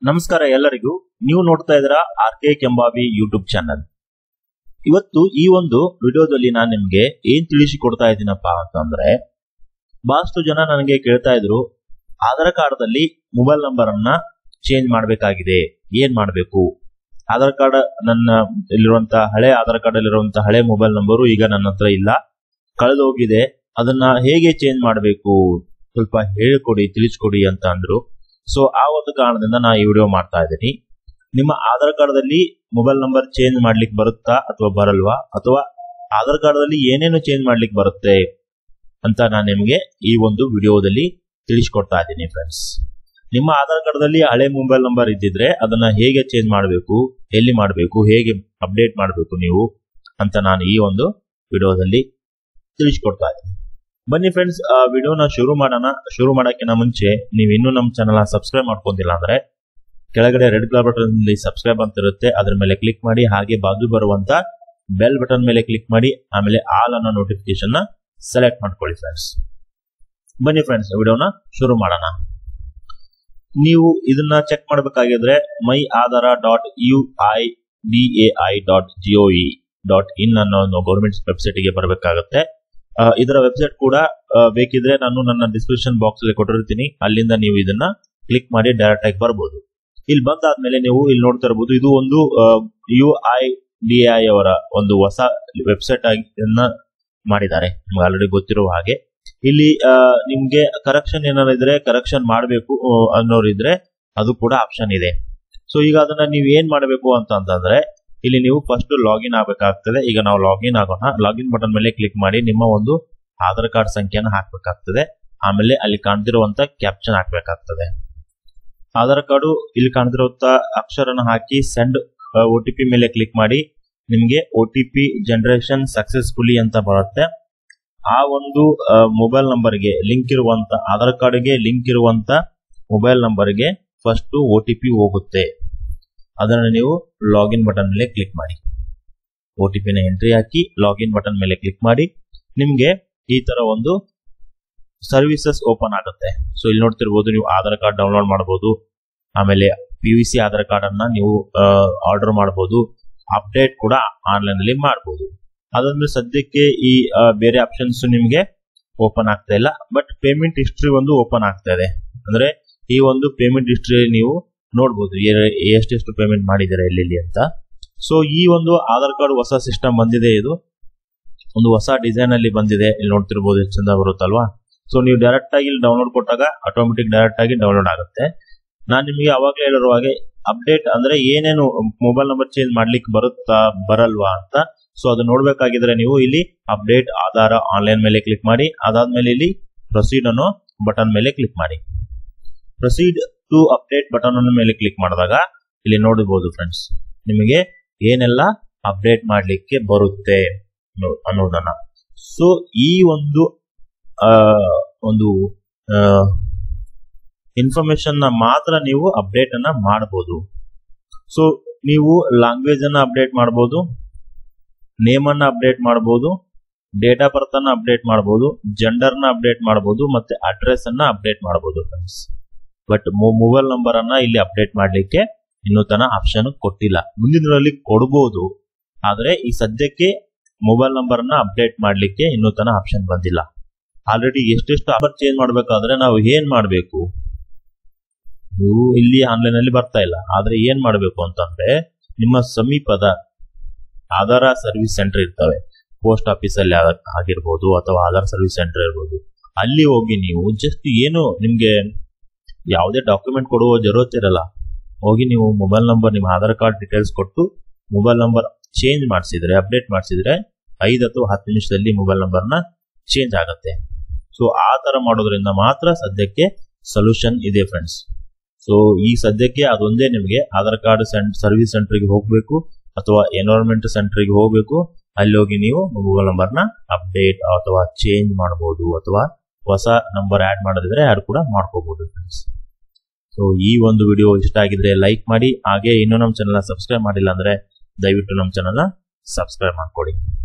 ನಮಸ್ಕಾರ ಎಲ್ಲರಿಗೂ ನೀವು ನೋಡ್ತಾ ಇದ್ದೀರಾ R K Kembhavi YouTube channel ಇವತ್ತು ಈ ಒಂದು ವಿಡಿಯೋದಲ್ಲಿ ನಾನು ನಿಮ್ಗೆ ಏನ್ ತಿಳಿಸಿಕೊಡ್ತಾ ಇದ್ದೀನಪ್ಪ ಅಂತಂದ್ರೆ ಬಹಳಷ್ಟು ಜನ ನನಗೆ ಕೇಳ್ತಾ ಇದ್ರು ಆಧಾರ್ ಕಾರ್ಡ್ದಲ್ಲಿ ಮೊಬೈಲ್ ನಂಬರ್ ಅನ್ನ ಚೇಂಜ್ ಮಾಡಬೇಕಾಗಿದೆ ಏನ್ ಮಾಡಬೇಕು ಆಧಾರ್ ಕಾರ್ಡ್ ನನ್ನ ಇಲ್ಲಿರುವಂತಹ ಹಳೆ ಆಧಾರ್ ಕಾರ್ಡ್ ಅಲ್ಲಿರುವಂತಹ ಹಳೆ ಮೊಬೈಲ್ ನಂಬರು ಈಗ ನನ್ನ ಹತ್ರ ಇಲ್ಲ ಕಳೆದು ಹೋಗಿದೆ ಅದನ್ನ ಹೇಗೆ ಚೇಂಜ್ ಮಾಡಬೇಕು ಸ್ವಲ್ಪ ಹೇಳಿಕೊಡಿ ತಿಳಿಸ್ಕೊಡಿ ಅಂತ ಅಂದ್ರು ಸೊ ಆ ಒಂದು ಕಾರಣದಿಂದ ನಾ ಈ ವಿಡಿಯೋ ಮಾಡ್ತಾ ಇದ್ದೀನಿ ನಿಮ್ಮ ಆಧಾರ್ ಕಾರ್ಡ್ದಲ್ಲಿ ಮೊಬೈಲ್ ನಂಬರ್ ಚೇಂಜ್ ಮಾಡ್ಲಿಕ್ಕೆ ಬರುತ್ತಾ ಅಥವಾ ಬರಲ್ವಾ ಅಥವಾ ಆಧಾರ್ ಕಾರ್ಡ್ದಲ್ಲಿ ಏನೇನು ಚೇಂಜ್ ಮಾಡ್ಲಿಕ್ಕೆ ಬರುತ್ತೆ ಅಂತ ನಾನು ನಿಮಗೆ ಈ ಒಂದು ವಿಡಿಯೋದಲ್ಲಿ ತಿಳಿಸ್ಕೊಡ್ತಾ ಇದ್ದೀನಿ ಫ್ರೆಂಡ್ಸ್ ನಿಮ್ಮ ಆಧಾರ್ ಕಾರ್ಡ್ದಲ್ಲಿ ಹಳೆ ಮೊಬೈಲ್ ನಂಬರ್ ಇದ್ದಿದ್ರೆ ಅದನ್ನ ಹೇಗೆ ಚೇಂಜ್ ಮಾಡಬೇಕು ಎಲ್ಲಿ ಮಾಡಬೇಕು ಹೇಗೆ ಅಪ್ಡೇಟ್ ಮಾಡಬೇಕು ನೀವು ಅಂತ ನಾನು ಈ ಒಂದು ವಿಡಿಯೋದಲ್ಲಿ ತಿಳಿಸ್ಕೊಡ್ತಾ ಇದ್ದೀನಿ ಬನ್ನಿ ಫ್ರೆಂಡ್ಸ್ ಆ ವಿಡಿಯೋನ ಶುರು ಮಾಡೋಣ ಶುರು ಮಾಡೋಕ್ಕಿಂತ ಮುಂಚೆ ನೀವು ಇನ್ನೂ ನಮ್ಮ ಚಾನಲ್ ಸಬ್ಸ್ಕ್ರೈಬ್ ಮಾಡ್ಕೊಂಡಿಲ್ಲ ಅಂದ್ರೆ ಕೆಳಗಡೆ ರೆಡ್ ಕಲರ್ ಬಟನ್ ಸಬ್ಸ್ಕ್ರೈಬ್ ಅಂತ ಇರುತ್ತೆ ಅದ್ರ ಮೇಲೆ ಕ್ಲಿಕ್ ಮಾಡಿ ಹಾಗೆ ಬಾಜು ಬರುವಂತ ಬೆಲ್ ಬಟನ್ ಮೇಲೆ ಕ್ಲಿಕ್ ಮಾಡಿ ಆಮೇಲೆ ಆಲ್ ಅನ್ನೋ ನೋಟಿಫಿಕೇಶನ್ ನ ಸೆಲೆಕ್ಟ್ ಮಾಡ್ಕೊಳ್ಳಿ ಫ್ರೆಂಡ್ಸ್ ಬನ್ನಿ ಫ್ರೆಂಡ್ಸ್ ವಿಡಿಯೋನ ಶುರು ಮಾಡೋಣ ನೀವು ಇದನ್ನ ಚೆಕ್ ಮಾಡಬೇಕಾಗಿದ್ರೆ my Aadhaar dot U I D A I dot gov dot in ಅನ್ನೋ ಒಂದು ಗೌರ್ಮೆಂಟ್ ವೆಬ್ಸೈಟ್ ಗೆ ಬರಬೇಕಾಗುತ್ತೆ ಆ, ಇದರ ವೆಬ್ಸೈಟ್ ಕೂಡ ಆ, ಬೇಕಿದ್ರೆ ನಾನು ನನ್ನ ಡಿಸ್ಕ್ರಿಪ್ಷನ್ ಬಾಕ್ಸ್ ಅಲ್ಲಿ ಕೊಟ್ಟಿರ್ತೀನಿ ಅಲ್ಲಿಂದ ನೀವು ಇದನ್ನ ಕ್ಲಿಕ್ ಮಾಡಿ ಡೈರೆಕ್ಟ್ ಆಗಿ ಬರ್ಬೋದು ಇಲ್ಲಿ ಬಂದಾದ್ಮೇಲೆ ನೀವು ಇಲ್ಲಿ ನೋಡ್ತಾ ಇರಬಹುದು ಇದು ಒಂದು ಯು ಐ ಡಿ ಐ ಅವರ ಒಂದು ಹೊಸ ವೆಬ್ಸೈಟ್ ಆಗಿ ಇದನ್ನ ಮಾಡಿದ್ದಾರೆ ನಿಮ್ಗೆ ಆಲ್ರೆಡಿ ಗೊತ್ತಿರುವ ಹಾಗೆ ಇಲ್ಲಿ ಆ, ನಿಮ್ಗೆ ಕರೆಕ್ಷನ್ ಏನಾರ ಇದ್ರೆ ಕರೆಕ್ಷನ್ ಮಾಡಬೇಕು ಅನ್ನೋರಿದ್ರೆ ಅದು ಕೂಡ ಆಪ್ಷನ್ ಇದೆ ಸೊ ಈಗ ಅದನ್ನ ನೀವು ಏನ್ ಮಾಡಬೇಕು ಅಂತ ಅಂತಂದ್ರೆ ಇಲ್ಲಿ ನೀವು ಫಸ್ಟ್ ಲಾಗಿನ್ ಆಗಬೇಕಾಗ್ತದೆ ಈಗ ನಾವು ಲಾಗಿನ್ ಆಗೋಣ ಲಾಗಿನ್ ಬಟನ್ ಮೇಲೆ ಕ್ಲಿಕ್ ಮಾಡಿ ನಿಮ್ಮ ಒಂದು ಆಧಾರ್ ಕಾರ್ಡ್ ಸಂಖ್ಯೆಯನ್ನು ಹಾಕಬೇಕಾಗ್ತದೆ ಆಮೇಲೆ ಅಲ್ಲಿ ಕಾಣ್ತಿರುವಂತ ಕ್ಯಾಪ್ಷನ್ ಹಾಕಬೇಕಾಗ್ತದೆ ಆಧಾರ್ ಕಾರ್ಡು ಇಲ್ಲಿ ಕಾಣ್ತಿರುವಂತ ಅಕ್ಷರನ ಹಾಕಿ ಸೆಂಡ್ ಒ ಟಿ ಪಿ ಮೇಲೆ ಕ್ಲಿಕ್ ಮಾಡಿ ನಿಮ್ಗೆ O T P generation successfully ಅಂತ ಬರುತ್ತೆ ಆ ಒಂದು ಮೊಬೈಲ್ ನಂಬರ್ಗೆ ಲಿಂಕ್ ಇರುವಂತ ಆಧಾರ್ ಕಾರ್ಡ್ಗೆ ಲಿಂಕ್ ಇರುವಂತ ಮೊಬೈಲ್ ನಂಬರ್ಗೆ ಫಸ್ಟ್ ಒ ಟಿ ಪಿ ಹೋಗುತ್ತೆ ಅದನ್ನು ನೀವು ಲಾಗಿನ್ ಬಟನ್ ಮೇಲೆ ಕ್ಲಿಕ್ ಮಾಡಿ ಒ ಟಿ ಪಿನ ಎಂಟ್ರಿ ಹಾಕಿ ಲಾಗಿನ್ ಬಟನ್ ಮೇಲೆ ಕ್ಲಿಕ್ ಮಾಡಿ ನಿಮ್ಗೆ ಈ ತರ ಒಂದು ಸರ್ವಿಸಸ್ ಓಪನ್ ಆಗುತ್ತೆ ಸೊ ಇಲ್ಲಿ ನೋಡ್ತಿರ್ಬೋದು ನೀವು ಆಧಾರ್ ಕಾರ್ಡ್ ಡೌನ್ಲೋಡ್ ಮಾಡಬಹುದು ಆಮೇಲೆ P V C Aadhaar card ಅನ್ನ ನೀವು ಆರ್ಡರ್ ಮಾಡಬಹುದು ಅಪ್ಡೇಟ್ ಕೂಡ ಆನ್ಲೈನ್ ಅಲ್ಲಿ ಮಾಡಬಹುದು ಅದಂದ್ರೆ ಸದ್ಯಕ್ಕೆ ಈ ಆ, ಬೇರೆ ಆಪ್ಷನ್ಸ್ ನಿಮ್ಗೆ ಓಪನ್ ಆಗ್ತಾ ಇಲ್ಲ ಬಟ್ ಪೇಮೆಂಟ್ ಹಿಸ್ಟ್ರಿ ಒಂದು ಓಪನ್ ಆಗ್ತಾ ಇದೆ ಅಂದ್ರೆ ಈ ಒಂದು ಪೇಮೆಂಟ್ ಹಿಸ್ಟ್ರಿ ನೀವು ನೋಡ್ಬೋದು ಎ- ಎಷ್ಟೆಷ್ಟು ಪೇಮೆಂಟ್ ಮಾಡಿದ್ದಾರೆ ಎಲ್ಲೆಲ್ಲಿ ಅಂತ ಸೊ ಈ ಒಂದು ಆಧಾರ್ ಕಾರ್ಡ್ ಹೊಸ ಸಿಸ್ಟಮ್ ಬಂದಿದೆ ಇದು ಒಂದು ಹೊಸ ಡಿಸೈನ್ ಅಲ್ಲಿ ಬಂದಿದೆ ಇಲ್ಲಿ ನೋಡ್ತಿರ್ಬೋದು ಎಷ್ಟು ಚಂದ ಬರುತ್ತಲ್ವಾ ಸೊ ನೀವು ಡೈರೆಕ್ಟ್ ಆಗಿ ಇಲ್ಲಿ ಡೌನ್ಲೋಡ್ ಕೊಟ್ಟಾಗ ಆಟೋಮೆಟಿಕ್ ಡೈರೆಕ್ಟ್ ಆಗಿ ಡೌನ್ಲೋಡ್ ಆಗುತ್ತೆ ನಾನು ನಿಮಗೆ ಅವಾಗಲೇ ಹೇಳಿರುವ ಹಾಗೆ ಅಪ್ಡೇಟ್ ಅಂದ್ರೆ ಏನೇನು ಮೊಬೈಲ್ ನಂಬರ್ ಚೇಂಜ್ ಮಾಡ್ಲಿಕ್ಕೆ ಬರುತ್ತಾ ಬರಲ್ವಾ ಅಂತ ಸೊ ಅದು ನೋಡ್ಬೇಕಾಗಿದ್ರೆ ನೀವು ಇಲ್ಲಿ ಅಪ್ಡೇಟ್ ಆಧಾರ ಆನ್ಲೈನ್ ಮೇಲೆ ಕ್ಲಿಕ್ ಮಾಡಿ ಅದಾದ್ಮೇಲೆ ಇಲ್ಲಿ ಪ್ರೊಸೀಡ್ ಅನ್ನೋ ಬಟನ್ ಮೇಲೆ ಕ್ಲಿಕ್ ಮಾಡಿ ಪ್ರೊಸೀಡ್ ಟು ಅಪ್ಡೇಟ್ ಬಟನ್ ಅನ್ನ ಮೇಲೆ ಕ್ಲಿಕ್ ಮಾಡಿದಾಗ ಇಲ್ಲಿ ನೋಡಬಹುದು ಫ್ರೆಂಡ್ಸ್ ನಿಮಗೆ ಏನೆಲ್ಲ ಅಪ್ಡೇಟ್ ಮಾಡ್ಲಿಕ್ಕೆ ಬರುತ್ತೆ ಅನ್ನೋ- ಅನ್ನೋದನ್ನ ಸೊ ಈ ಒಂದು ಆ, ಒಂದು ಇನ್ಫಾರ್ಮೇಶನ್ ನ ಮಾತ್ರ ನೀವು ಅಪ್ಡೇಟ್ ಅನ್ನ ಮಾಡಬಹುದು ಸೊ ನೀವು ಲ್ಯಾಂಗ್ವೇಜ್ ಅನ್ನ ಅಪ್ಡೇಟ್ ಮಾಡಬಹುದು ನೇಮ್ ಅನ್ನ ಅಪ್ಡೇಟ್ ಮಾಡಬಹುದು ಡೇಟ್ ಆಫ್ ಬರ್ತ್ ಅನ್ನ ಅಪ್ಡೇಟ್ ಮಾಡಬಹುದು ಜೆಂಡರ್ ನ ಅಪ್ಡೇಟ್ ಮಾಡಬಹುದು ಮತ್ತೆ ಅಡ್ರೆಸ್ ಅನ್ನ ಅಪ್ಡೇಟ್ ಮಾಡಬಹುದು ಫ್ರೆಂಡ್ಸ್ ಬಟ್ ಮೊಬೈಲ್ ನಂಬರ್ ಅನ್ನ ಇಲ್ಲಿ ಅಪ್ಡೇಟ್ ಮಾಡ್ಲಿಕ್ಕೆ ಇನ್ನೂ ತನ ಆಪ್ಷನ್ ಕೊಟ್ಟಿಲ್ಲ ಮುಂದಿನ ದಿನದಲ್ಲಿ ಕೊಡಬಹುದು ಆದ್ರೆ ಈ ಸದ್ಯಕ್ಕೆ ಮೊಬೈಲ್ ನಂಬರ್ ಅನ್ನ ಅಪ್ಡೇಟ್ ಮಾಡ್ಲಿಕ್ಕೆ ಇನ್ನೂ ತನ ಆಪ್ಷನ್ ಬಂದಿಲ್ಲ ಆಲ್ರೆಡಿ ಎಷ್ಟೆಷ್ಟು ನಂಬರ್ ಚೇಂಜ್ ಮಾಡ್ಬೇಕಾದ್ರೆ ನಾವು ಏನ್ ಮಾಡಬೇಕು ನೀವು ಇಲ್ಲಿ ಆನ್ಲೈನ್ ಅಲ್ಲಿ ಬರ್ತಾ ಇಲ್ಲ ಆದ್ರೆ ಏನ್ ಮಾಡಬೇಕು ಅಂತಂದ್ರೆ ನಿಮ್ಮ ಸಮೀಪದ ಆಧಾರ ಸರ್ವಿಸ್ ಸೆಂಟರ್ ಇರ್ತವೆ ಪೋಸ್ಟ್ ಆಫೀಸ್ ಅಲ್ಲಿ ಆಗ- ಆಗಿರ್ಬೋದು ಅಥವಾ ಆಧಾರ್ ಸರ್ವಿಸ್ ಸೆಂಟರ್ ಇರ್ಬೋದು ಅಲ್ಲಿ ಹೋಗಿ ನೀವು ಜಸ್ಟ್ ಏನು ನಿಮ್ಗೆ ಯಾವುದೇ ಡಾಕ್ಯುಮೆಂಟ್ ಕೊಡುವ ಜरूरत ಇರಲ್ಲ ಹೋಗಿ ನೀವು ಮೊಬೈಲ್ ನಂಬರ್ ನಿಮ್ಮ ಆಧಾರ್ ಕಾರ್ಡ್ ಡೀಟೇಲ್ಸ್ ಕೊಟ್ಟು ಮೊಬೈಲ್ ನಂಬರ್ ಚೇಂಜ್ ಮಾಡಿಸಿದ್ರೆ ಅಪ್ಡೇಟ್ ಮಾಡಿಸಿದ್ರೆ ಐದು ಅಥವಾ ಹತ್ತು ನಿಮಿಷದಲ್ಲಿ ಮೊಬೈಲ್ ನಂಬರ್ನ ಚೇಂಜ್ ಆಗುತ್ತೆ ಸೊ ಆ ತರ ಮಾಡೋದ್ರಿಂದ ಮಾತ್ರ ಸದ್ಯಕ್ಕೆ ಸೊಲ್ಯೂಷನ್ ಇದೆ ಫ್ರೆಂಡ್ಸ್ ಸೊ ಈ ಸದ್ಯಕ್ಕೆ ಅದೊಂದೇ ನಿಮಗೆ ಆಧಾರ್ ಕಾರ್ಡ್ ಸರ್ವಿಸ್ ಸೆಂಟರ್ಗೆ ಹೋಗಬೇಕು ಅಥವಾ ಎನ್ವೈರನ್ಮೆಂಟ್ ಸೆಂಟರ್ಗೆ ಹೋಗಬೇಕು ಅಲ್ಲಿ ಹೋಗಿ ನೀವು ಮೊಬೈಲ್ ನಂಬರ್ನ ಅಪ್ಡೇಟ್ ಅಥವಾ ಚೇಂಜ್ ಮಾಡಬಹುದು ಅಥವಾ ಹೊಸ ನಂಬರ್ ಆಡ್ ಮಾಡಿದ್ರೆ ಆಡ್ ಕೂಡ ಮಾಡ್ಕೋಬಹುದು ಫ್ರೆಂಡ್ಸ್ ಸೊ ಈ ಒಂದು ವಿಡಿಯೋ ಇಷ್ಟ ಆಗಿದ್ರೆ ಲೈಕ್ ಮಾಡಿ ಹಾಗೆ ಇನ್ನೂ ನಮ್ಮ ಚಾನಲ್ ಸಬ್ಸ್ಕ್ರೈಬ್ ಮಾಡಿಲ್ಲ ಅಂದ್ರೆ ದಯವಿಟ್ಟು ನಮ್ಮ ಚಾನಲ್ ಸಬ್ಸ್ಕ್ರೈಬ್ ಮಾಡ್ಕೊಳ್ಳಿ